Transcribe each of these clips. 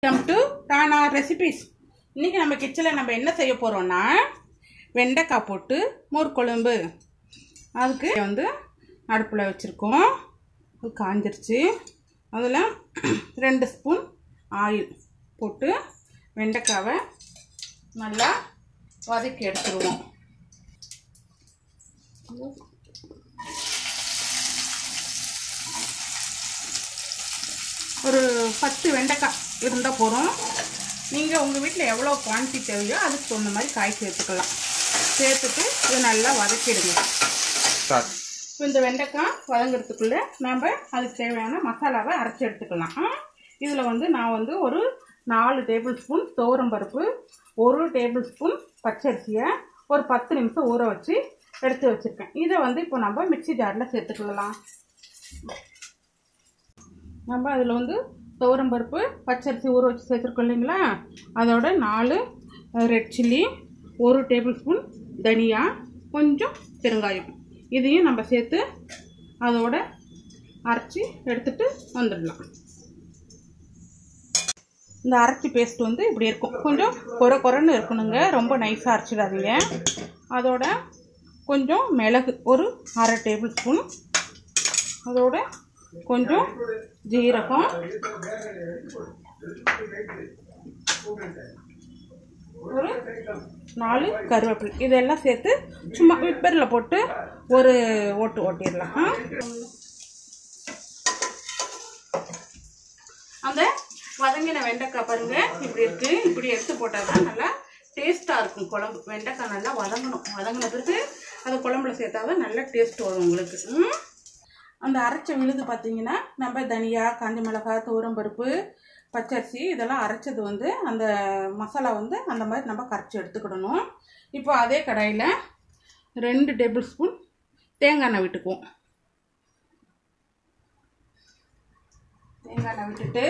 Welcome to Danah recipes இன்றைக்கி நம்ம கிச்சனில் நம்ம என்ன செய்ய போகிறோம்னா வெண்டைக்காய் போட்டு மோர் குழம்பு அதுக்கு வந்து அடுப்பில் வச்சுருக்கோம் அது காஞ்சிருச்சு அதில் ரெண்டு ஸ்பூன் ஆயில் போட்டு வெண்டைக்காவை நல்லா வதக்கி எடுத்துருவோம் ஒரு பத்து வெண்டைக்காய் இருந்தால் போதும் நீங்கள் உங்கள் வீட்டில் எவ்வளோ குவான்டிட்டி தேவையோ அதுக்கு தகுந்த மாதிரி காய் சேர்த்துக்கலாம் சேர்த்துட்டு இது நல்லா வதக்கிடுங்க இப்போ இந்த வெண்டைக்காய் வதங்குறதுக்குள்ளே நம்ம அதுக்கு தேவையான மசாலாவை அரைச்சி எடுத்துக்கலாம் இதில் வந்து நான் வந்து ஒரு நாலு டேபிள் ஸ்பூன் பருப்பு ஒரு டேபிள் ஸ்பூன் பச்சரிசியை ஒரு பத்து நிமிஷம் ஊற வச்சு எடுத்து வச்சுருக்கேன் இதை வந்து இப்போ நம்ம மிக்ஸி ஜாரில் சேர்த்துக்கலாம் நம்ம அதில் வந்து துவரம்பருப்பு பச்சரிசி ஊற வச்சு சேர்த்துருக்கோம் இல்லைங்களா அதோட நாலு ரெட் சில்லி ஒரு டேபிள் ஸ்பூன் தனியா கொஞ்சம் பெருங்காயம் இதையும் நம்ம சேர்த்து அதோட அரைச்சி எடுத்துட்டு வந்துடலாம் இந்த அரைச்சி பேஸ்ட் வந்து இப்படி இருக்கும் கொஞ்சம் கொர கொரன்னு இருக்கணுங்க ரொம்ப நைஸாக அரைச்சிடாதீங்க அதோட கொஞ்சம் மிளகு ஒரு அரை டேபிள் ஸ்பூன் அதோட கொஞ்சம் ஜீரகம் ஒரு நாலு கருவேப்பிலை இதெல்லாம் சேர்த்து சும்மா விப்பரில் போட்டு ஒரு ஓட்டு ஓட்டிடலாம் ஆ? அந்த வதங்கின வெண்டைக்காய் பாருங்க இப்படி இருக்கு இப்படி எடுத்து போட்டால் தான் நல்லா டேஸ்ட்டாக இருக்கும் குழம்பு வெண்டைக்காய் நல்லா வதங்கணும் வதங்கின பிறகு அதை குழம்புல சேர்த்தா தான் நல்லா டேஸ்ட் வரும் உங்களுக்கு ம்? அந்த அரைச்ச விழுது பார்த்தீங்கன்னா நம்ம தனியா காஞ்ச மிளகாய் துவரம்பருப்பு பச்சரிசி இதெல்லாம் அரைச்சது வந்து அந்த மசாலா வந்து அந்த மாதிரி நம்ம கரைச்சி எடுத்துக்கிடணும் இப்போ அதே கடாயில் ரெண்டு டேபிள் ஸ்பூன் தேங்காய் எண்ணெய் விட்டுக்குவோம் தேங்காய் எண்ணெய் விட்டுட்டு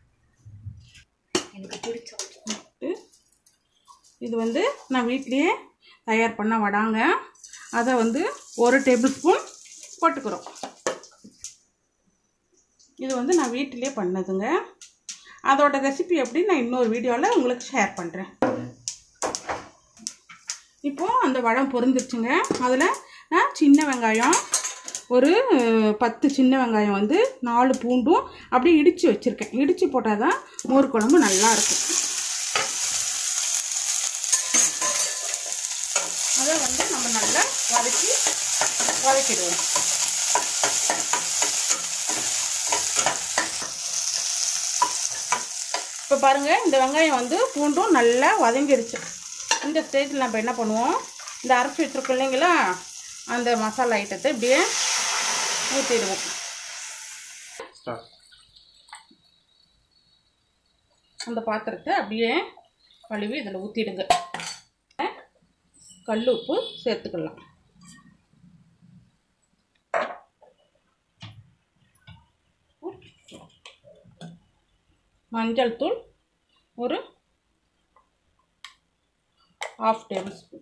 எனக்கு பிடிச்ச விட்டு இது வந்து நான் வீட்லேயே தயார் பண்ண வடாங்க அதை வந்து ஒரு டேபிள் ஸ்பூன் போட்டுக்கிறோம் இது வந்து நான் வீட்டிலே பண்ணதுங்க அதோட ரெசிபி எப்படி நான் இன்னொரு வீடியோவில் உங்களுக்கு ஷேர் பண்ணுறேன் இப்போது அந்த வடம் பொரிஞ்சிருச்சுங்க அதில் நான் சின்ன வெங்காயம் ஒரு அஹ், பத்து சின்ன வெங்காயம் வந்து நாலு பூண்டும் அப்படியே இடித்து வச்சுருக்கேன் இடித்து போட்டால் தான் மோர் குழம்பு நல்லா இருக்கும் அதை வந்து நம்ம நல்லா வதக்கி வதக்கிடுவோம் இப்போ பாருங்கள் இந்த வெங்காயம் வந்து பூண்டும் நல்லா வதங்கிடுச்சு இந்த ஸ்டேஜில் நம்ம என்ன பண்ணுவோம் இந்த அரைச்சி வச்சுருக்கோம் இல்லைங்களா அந்த மசாலா ஐட்டத்தை இப்படியே ஊற்றிடுவோம் அந்த பாத்திரத்தை அப்படியே கழுவி இதில் ஊற்றிடுங்க கல் உப்பு சேர்த்துக்கலாம் மஞ்சள் தூள் ஒரு ஹாஃப் டேபிள் ஸ்பூன்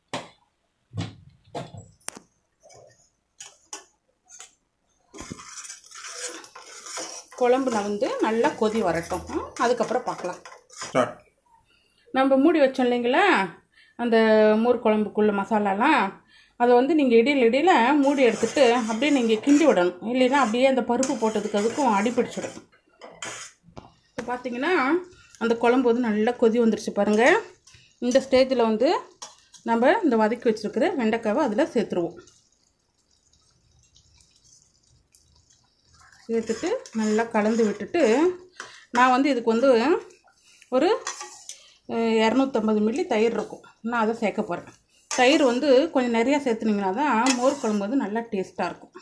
குழம்புல வந்து நல்லா கொதி வரட்டும் ஆ, அதுக்கப்புறம் பார்க்கலாம் ஸ்டார்ட் நம்ம மூடி வச்சோம் இல்லைங்களா அந்த மோர் குழம்புக்குள்ள மசாலாலாம் அதை வந்து நீங்கள் இடையில இடையில மூடி எடுத்துட்டு அப்படியே நீங்கள் கிண்டி விடணும் இல்லைன்னா அப்படியே அந்த பருப்பு போட்டதுக்கு அதுக்கும் அடிப்பிடிச்சிடும் இப்போ பார்த்தீங்கன்னா அந்த குழம்பு வந்து நல்லா கொதி வந்துருச்சு பாருங்கள் இந்த ஸ்டேஜில் வந்து நம்ம இந்த வதக்கி வச்சுருக்கிற வெண்டைக்காவை அதில் சேர்த்துருவோம் சேர்த்துட்டு நல்லா கலந்து விட்டுட்டு நான் வந்து இதுக்கு வந்து ஒரு அஹ், இரநூத்தம்பது மில்லி தயிர் இருக்கும் நான் அதை சேர்க்க போகிறேன் தயிர் வந்து கொஞ்சம் நிறையா சேர்த்துனீங்கன்னா தான் மோர் குழம்பு வந்து நல்லா டேஸ்ட்டாக இருக்கும்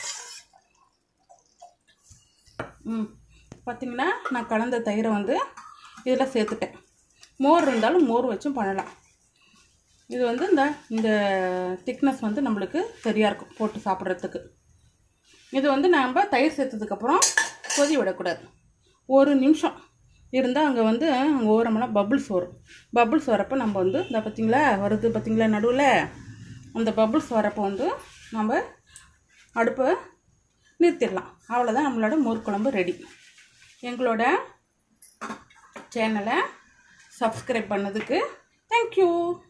ம் பார்த்தீங்கன்னா நான் கலந்த தயிரை வந்து இதில் சேர்த்துட்டேன் மோர் இருந்தாலும் மோர் வச்சும் பண்ணலாம் இது வந்து இந்த இந்த திக்னஸ் வந்து நம்மளுக்கு சரியாக இருக்கும் போட்டு சாப்பிட்றதுக்கு இது வந்து நம்ம தயிர் சேர்த்ததுக்கப்புறம் கொதி விடக்கூடாது ஒரு நிமிஷம் இருந்தால் அங்கே வந்து அங்கே ஓரமெல்லாம் பபுள்ஸ் வரும் பபுள்ஸ் வரப்போ நம்ம வந்து இந்த பார்த்தீங்களா வருது பார்த்தீங்களா நடுவில் அந்த பபுள்ஸ் வரப்போ வந்து நம்ம அடுப்பை நிறுத்திடலாம் அவ்வளோதான் நம்மளோட மோர் குழம்பு ரெடி எங்களோட சேனலை சப்ஸ்கிரைப் பண்ணதுக்கு தேங்க்யூ